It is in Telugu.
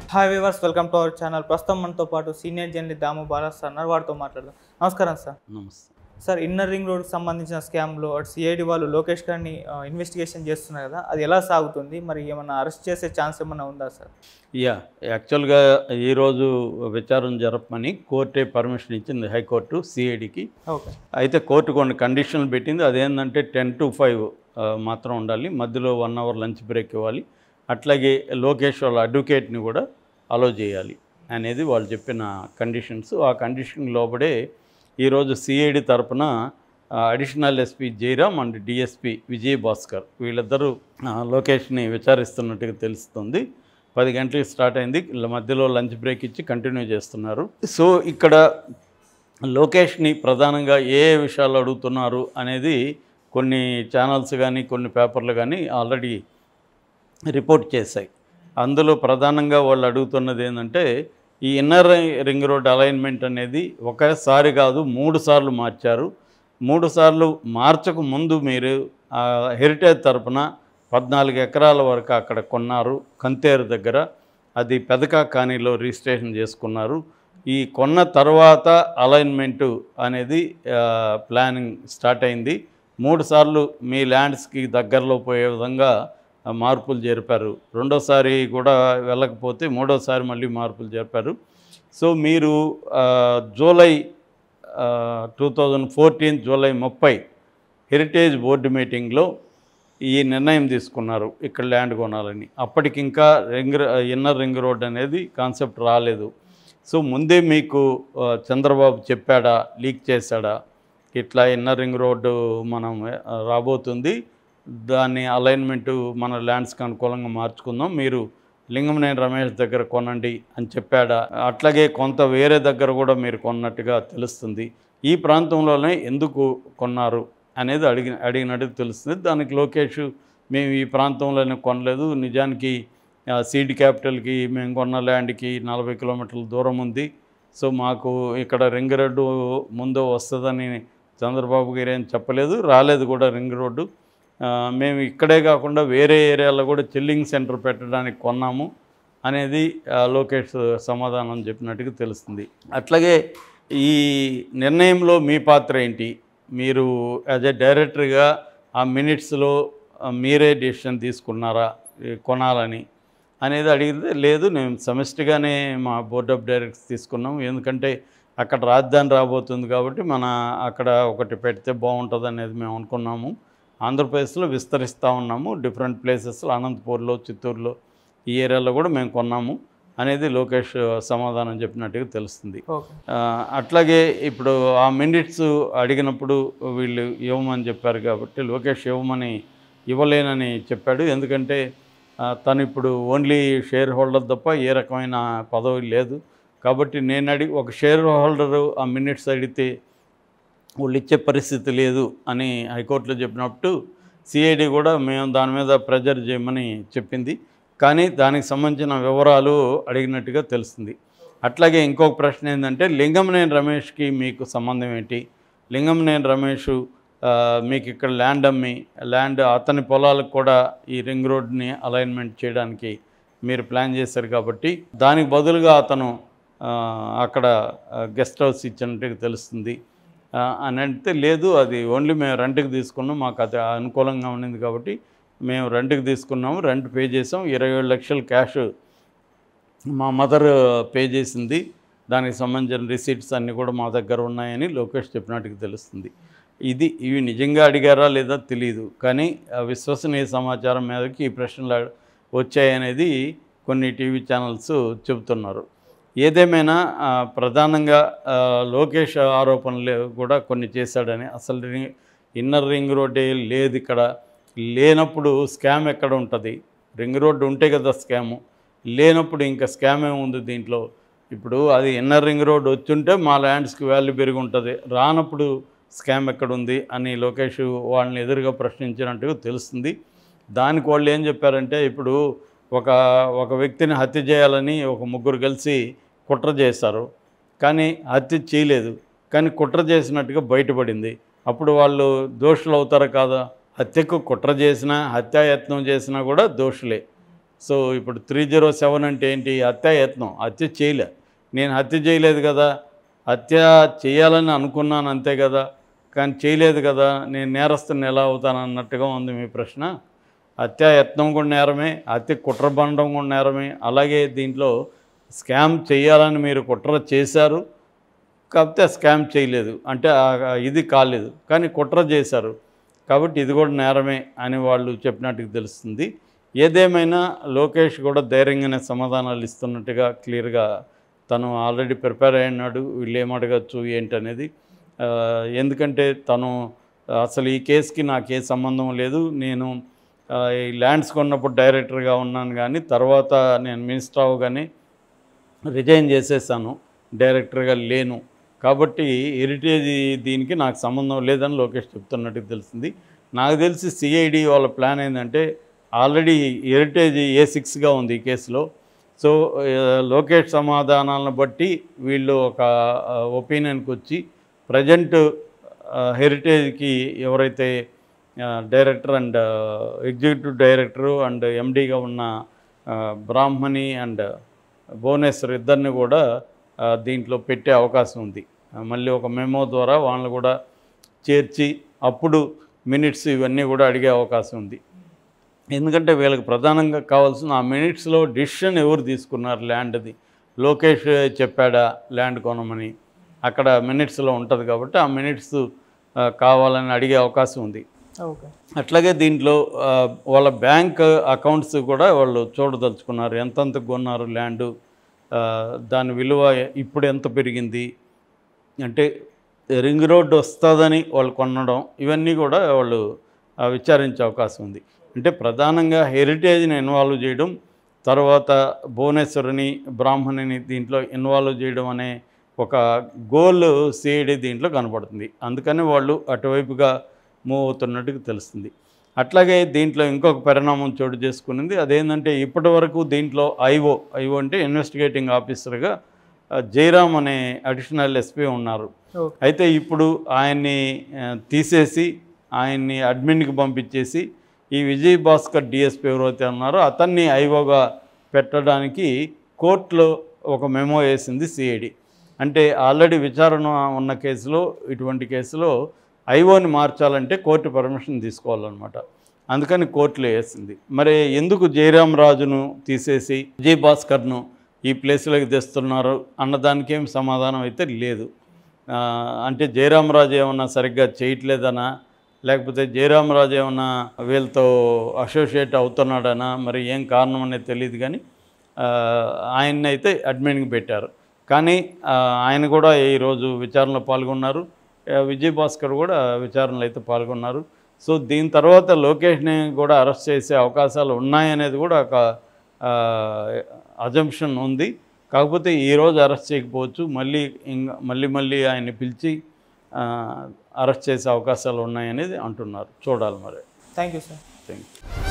hi viewers welcome to our channel ప్రస్తుతం మనతో పాటు senior journalist Damu Balas sir ఉన్నారు వారితో మాట్లాడదాం నమస్కారం సార్ నమస్తే సార్ ఇన్నర్ రింగ్ రోడ్కి సంబంధించిన స్కామ్లో అటు సిఐడి వాళ్ళు లోకేష్ గారిని ఇన్వెస్టిగేషన్ చేస్తున్నారు కదా అది ఎలా సాగుతుంది మరి ఏమైనా అరెస్ట్ చేసే ఛాన్స్ ఏమైనా ఉందా సార్ యా యాక్చువల్గా ఈరోజు విచారణ జరపమని కోర్టే పర్మిషన్ ఇచ్చింది హైకోర్టు సిఐడికి ఓకే అయితే కోర్టు కొన్ని కండిషన్లు పెట్టింది అదేంటంటే టెన్ టు ఫైవ్ మాత్రం ఉండాలి మధ్యలో వన్ అవర్ లంచ్ బ్రేక్ ఇవ్వాలి అట్లాగే లోకేష్ వాళ్ళ అడ్వకేట్ని కూడా అలో చేయాలి అనేది వాళ్ళు చెప్పిన కండిషన్స్ ఆ కండిషన్ లోబడే ఈరోజు సిఐడి తరపున additional SP Jayaram and DSP Vijay Bhaskar వీళ్ళిద్దరూ ఆ, లోకేష్ని విచారిస్తున్నట్టుగా తెలుస్తుంది పది గంటలకు స్టార్ట్ అయింది ఇలా మధ్యలో లంచ్ బ్రేక్ ఇచ్చి కంటిన్యూ చేస్తున్నారు సో ఇక్కడ లోకేష్ని ప్రధానంగా ఏ ఏ విషయాలు అడుగుతున్నారు అనేది కొన్ని ఛానల్స్ కానీ కొన్ని పేపర్లు కానీ ఆల్రెడీ రిపోర్ట్ చేశాయి అందులో ప్రధానంగా వాళ్ళు అడుగుతున్నది ఏంటంటే ఈ ఇన్నర్ రింగ్ రోడ్ అలైన్మెంట్ అనేది ఒకసారి కాదు మూడు సార్లు మార్చారు మూడు సార్లు మార్చక ముందు మీరు ఆ, హెరిటేజ్ తరపున పద్నాలుగు ఎకరాల వరకు అక్కడ కొన్నారు కంతేరు దగ్గర అది పెదకా కానీలో రిజిస్ట్రేషన్ చేసుకున్నారు ఈ కొన్న తర్వాత అలైన్మెంటు అనేది ఆ, ప్లానింగ్ స్టార్ట్ అయింది మూడు సార్లు మీ ల్యాండ్స్కి దగ్గరలో పోయే విధంగా ఆ, మార్పులు జరిపారు రెండోసారి కూడా వెళ్ళకపోతే మూడోసారి మళ్ళీ మార్పులు జరిపారు సో మీరు ఆ, July two thousand fourteen July ముప్పై హెరిటేజ్ బోర్డు మీటింగ్లో ఈ నిర్ణయం తీసుకున్నారు ఇక్కడ ల్యాండ్ కొనాలని అప్పటికి ఇంకా రింగ్ ఇన్నర్ రింగ్ రోడ్ అనేది కాన్సెప్ట్ రాలేదు సో ముందే మీకు ఆ, చంద్రబాబు చెప్పాడా లీక్ చేశాడా ఇట్లా ఇన్నర్ రింగ్ రోడ్డు మనం ఆ, రాబోతుంది దాన్ని అలైన్మెంటు మన ల్యాండ్స్కి అనుకూలంగా మార్చుకుందాం మీరు లింగంనేని రమేష్ దగ్గర కొనండి అని చెప్పాడా అట్లాగే కొంత వేరే దగ్గర కూడా మీరు కొన్నట్టుగా తెలుస్తుంది ఈ ప్రాంతంలోనే ఎందుకు కొన్నారు అనేది అడిగిన అడిగినట్టు తెలుస్తుంది దానికి లోకేష్ మేము ఈ ప్రాంతంలోనే కొనలేదు నిజానికి ఆ, సీడ్ క్యాపిటల్కి మేము కొన్న ల్యాండ్కి నలభై కిలోమీటర్ల దూరం ఉంది సో మాకు ఇక్కడ రింగ్ రోడ్డు ముందు వస్తుందని చంద్రబాబు గారు ఏం చెప్పలేదు రాలేదు కూడా రింగ్ రోడ్డు ఆ, మేము ఇక్కడే కాకుండా వేరే ఏరియాలో కూడా చిల్లింగ్ సెంటర్ పెట్టడానికి కొన్నాము అనేది ఆ, లోకేష్ సమాధానం చెప్పినట్టుగా తెలుస్తుంది అట్లాగే ఈ నిర్ణయంలో మీ పాత్ర ఏంటి మీరు యాజ్ ఎ డైరెక్టర్గా ఆ మినిట్స్లో మీరే డెసిషన్ తీసుకున్నారా ఈ కొనాలని అనేది అడిగితే లేదు నేను సమిష్టిగానే మా బోర్డ్ ఆఫ్ డైరెక్టర్స్ తీసుకున్నాం ఎందుకంటే అక్కడ రాజధాని రాబోతుంది కాబట్టి మన అక్కడ ఒకటి పెడితే బాగుంటుంది అనేది మేము అనుకున్నాము ఆంధ్రప్రదేశ్లో విస్తరిస్తూ ఉన్నాము డిఫరెంట్ ప్లేసెస్లో అనంతపూర్లో చిత్తూరులో ఈ ఏరియాలో కూడా మేము కొన్నాము అనేది లోకేష్ సమాధానం చెప్పినట్టుగా తెలుస్తుంది ఓకే ఆ, అట్లాగే ఇప్పుడు ఆ మినిట్స్ అడిగినప్పుడు వీళ్ళు ఇవ్వమని చెప్పారు కాబట్టి లోకేష్ ఇవ్వమని ఇవ్వలేనని చెప్పాడు ఎందుకంటే ఆ, తను ఇప్పుడు ఓన్లీ షేర్ హోల్డర్ తప్ప ఏ రకమైన పదవి లేదు కాబట్టి నేను అడిగి ఒక షేర్ హోల్డరు ఆ మినిట్స్ అడిగితే వాళ్ళు ఇచ్చే పరిస్థితి లేదు అని హైకోర్టులో చెప్పినప్పుడు సిఐడి కూడా మేము దాని మీద ప్రెజర్ చేయమని చెప్పింది కానీ దానికి సంబంధించిన వివరాలు అడిగినట్టుగా తెలుస్తుంది అట్లాగే ఇంకొక ప్రశ్న ఏంటంటే లింగంనేని రమేష్కి మీకు సంబంధం ఏంటి లింగంనేని రమేష్ ఆ, మీకు ఇక్కడ ల్యాండ్ అమ్మి ల్యాండ్ అతని పొలాలకు కూడా ఈ రింగ్ రోడ్ని అలైన్మెంట్ చేయడానికి మీరు ప్లాన్ చేశారు కాబట్టి దానికి బదులుగా అతను ఆ, అక్కడ గెస్ట్ హౌస్ ఇచ్చినట్టుగా తెలుస్తుంది ఆ, అని అంటే లేదు అది ఓన్లీ మేము రెంట్కి తీసుకున్నాం మాకు అది అనుకూలంగా ఉండింది కాబట్టి మేము రెంట్కి తీసుకున్నాము రెంట్ పే చేసాం ఇరవై ఏడు లక్షలు క్యాష్ మా మదర్ పే చేసింది దానికి సంబంధించిన రిసీట్స్ అన్నీ కూడా మా దగ్గర ఉన్నాయని లోకేష్ చెప్పినట్టుగా తెలుస్తుంది ఇది ఇవి నిజంగా అడిగారా లేదా తెలియదు కానీ ఆ విశ్వసనీయ సమాచారం మీదకి ఈ ప్రశ్నలు అడ- వచ్చాయనేది కొన్ని టీవీ ఛానల్స్ చెబుతున్నారు ఏదేమైనా ఆ, ప్రధానంగా ఆ, లోకేష్ ఆరోపణలు కూడా కొన్ని చేశాడని అసలు రి- ఇన్నర్ రింగ్ రోడ్డే లేదు ఇక్కడ లేనప్పుడు స్కామ్ ఎక్కడ ఉంటుంది రింగ్ రోడ్డు ఉంటే కదా స్కాము లేనప్పుడు ఇంకా స్కామ్ ఏముంది దీంట్లో ఇప్పుడు అది ఇన్నర్ రింగ్ రోడ్ వచ్చుంటే మా ల్యాండ్స్కి వాల్యూ పెరిగి ఉంటుంది రానప్పుడు స్కామ్ ఎక్కడుంది అని లోకేష్ వాళ్ళని ఎదురుగా ప్రశ్నించినట్టుగా తెలుస్తుంది దానికి వాళ్ళు ఏం చెప్పారంటే ఇప్పుడు ఒక ఒక వ్యక్తిని హత్య చేయాలని ఒక ముగ్గురు కలిసి కుట్ర చేశారు కానీ హత్య చేయలేదు కానీ కుట్ర చేసినట్టుగా బయటపడింది అప్పుడు వాళ్ళు దోషులు అవుతారా కాదా హత్యకు కుట్ర చేసినా హత్యాయత్నం చేసినా కూడా దోషులే సో ఇప్పుడు త్రీ జీరో సెవెన్ అంటే ఏంటి హత్యాయత్నం హత్య చేయలే నేను హత్య చేయలేదు కదా హత్య చేయాలని అనుకున్నాను అంతే కదా కానీ చేయలేదు కదా నేను నేరస్తుని ఎలా అవుతాను అన్నట్టుగా ఉంది మీ ప్రశ్న హత్యాయత్నం కూడా నేరమే హత్య కుట్ర బండడం కూడా నేరమే అలాగే దీంట్లో స్కామ్ చేయాలని మీరు కుట్ర చేశారు కాకపోతే స్కామ్ చేయలేదు అంటే ఆ- ఇది కాలేదు కానీ కుట్ర చేశారు కాబట్టి ఇది కూడా నేరమే అని వాళ్ళు చెప్పినట్టుగా తెలుస్తుంది ఏదేమైనా లోకేష్ కూడా ధైర్యంగానే సమాధానాలు ఇస్తున్నట్టుగా క్లియర్గా తను ఆల్రెడీ ప్రిపేర్ అయినాడు వీళ్ళు ఏం అడగచ్చు ఏంటనేది ఆ, ఎందుకంటే తను అసలు ఈ కేసుకి నాకు ఏ సంబంధం లేదు నేను ఆ, ఈ ల్యాండ్స్ కొన్నప్పుడు డైరెక్టర్గా ఉన్నాను కానీ తర్వాత నేను మినిస్టర్ అవగానే రిజైన్ చేసేసాను డైరెక్టర్గా లేను కాబట్టి హెరిటేజ్ దీనికి నాకు సంబంధం లేదని లోకేష్ చెప్తున్నట్టు తెలిసింది నాకు తెలిసి సిఐడి వాళ్ళ ప్లాన్ ఏంటంటే ఆల్రెడీ హెరిటేజ్ ఏ సిక్స్గా ఉంది ఈ కేసులో సో ఆ, లోకేష్ సమాధానాలను బట్టి వీళ్ళు ఒక ఒపీనియన్కి వచ్చి ప్రజెంట్ హెరిటేజ్కి ఎవరైతే director and executive director and ఎండీగా ఉన్న ఆ, బ్రాహ్మణి అండ్ భువనేశ్వర్ ఇద్దరిని కూడా ఆ, దీంట్లో పెట్టే అవకాశం ఉంది ఆ, మళ్ళీ ఒక మెమో ద్వారా వాళ్ళని కూడా చేర్చి అప్పుడు మినిట్స్ ఇవన్నీ కూడా అడిగే అవకాశం ఉంది ఎందుకంటే వీళ్ళకి ప్రధానంగా కావాల్సిన ఆ మినిట్స్లో డిసిషన్ ఎవరు తీసుకున్నారు ల్యాండ్ది లోకేష్ చెప్పాడా ల్యాండ్ కొనమని అక్కడ మినిట్స్లో ఉంటుంది కాబట్టి ఆ మినిట్స్ ఆ, కావాలని అడిగే అవకాశం ఉంది ఓకే అట్లాగే దీంట్లో ఆ, వాళ్ళ బ్యాంక్ అకౌంట్స్ కూడా వాళ్ళు చూడదలుచుకున్నారు ఎంతెంత కొన్నారు ల్యాండు ఆ, దాని విలువ ఇప్పుడు ఎంత పెరిగింది అంటే రింగ్ రోడ్డు వస్తుందని వాళ్ళు కొనడం ఇవన్నీ కూడా వాళ్ళు ఆ, విచారించే అవకాశం ఉంది అంటే ప్రధానంగా హెరిటేజ్ని ఇన్వాల్వ్ చేయడం తర్వాత భువనేశ్వరిని బ్రాహ్మణిని దీంట్లో ఇన్వాల్వ్ చేయడం అనే ఒక గోల్ సిఐడి దీంట్లో కనపడుతుంది అందుకని వాళ్ళు అటువైపుగా మూవ్ అవుతున్నట్టుగా తెలుస్తుంది అట్లాగే దీంట్లో ఇంకొక పరిణామం చోటు చేసుకునింది అదేంటంటే ఇప్పటి వరకు దీంట్లో ఐఓ ఐఓ అంటే ఇన్వెస్టిగేటింగ్ ఆఫీసర్గా ఆ, జయరామ్ అనే అడిషనల్ ఎస్పీ ఉన్నారు ఓకే అయితే ఇప్పుడు ఆయన్ని ఆ, తీసేసి ఆయన్ని అడ్మిన్కి పంపించేసి ఈ విజయ్ భాస్కర్ డిఎస్పీ ఎవరైతే ఉన్నారో అతన్ని ఐఓగా పెట్టడానికి కోర్టులో ఒక మెమో వేసింది సిఐడి అంటే ఆల్రెడీ విచారణ ఉన్న కేసులో ఇటువంటి కేసులో ఐఓని మార్చాలంటే కోర్టు పర్మిషన్ తీసుకోవాలన్నమాట అందుకని కోర్టులో వేసింది మరి ఎందుకు జయరాం రాజును తీసేసి విజయ్ భాస్కర్ను ఈ ప్లేస్లోకి తెస్తున్నారు అన్నదానికి ఏం సమాధానం అయితే లేదు ఆ, అంటే జయరామరాజు ఏమన్నా సరిగ్గా చేయట్లేదనా లేకపోతే జయరామరాజు ఏమన్నా వీళ్ళతో అసోసియేట్ అవుతున్నాడనా మరి ఏం కారణం అనేది తెలియదు కానీ ఆ, ఆయన్ని అయితే అడ్మిన్కి పెట్టారు కానీ ఆ, ఆయన కూడా ఈరోజు విచారణలో పాల్గొన్నారు ఆ, విజయ్ భాస్కర్ కూడా విచారణలో అయితే పాల్గొన్నారు సో దీని తర్వాత లోకేష్ని కూడా అరెస్ట్ చేసే అవకాశాలు ఉన్నాయనేది కూడా ఒక అజంప్షన్ ఉంది కాకపోతే ఈరోజు అరెస్ట్ చేయకపోవచ్చు మళ్ళీ ఇంకా మళ్ళీ మళ్ళీ ఆయన్ని పిలిచి ఆ, అరెస్ట్ చేసే అవకాశాలు ఉన్నాయనేది అంటున్నారు చూడాలి మరి thank you sir thank you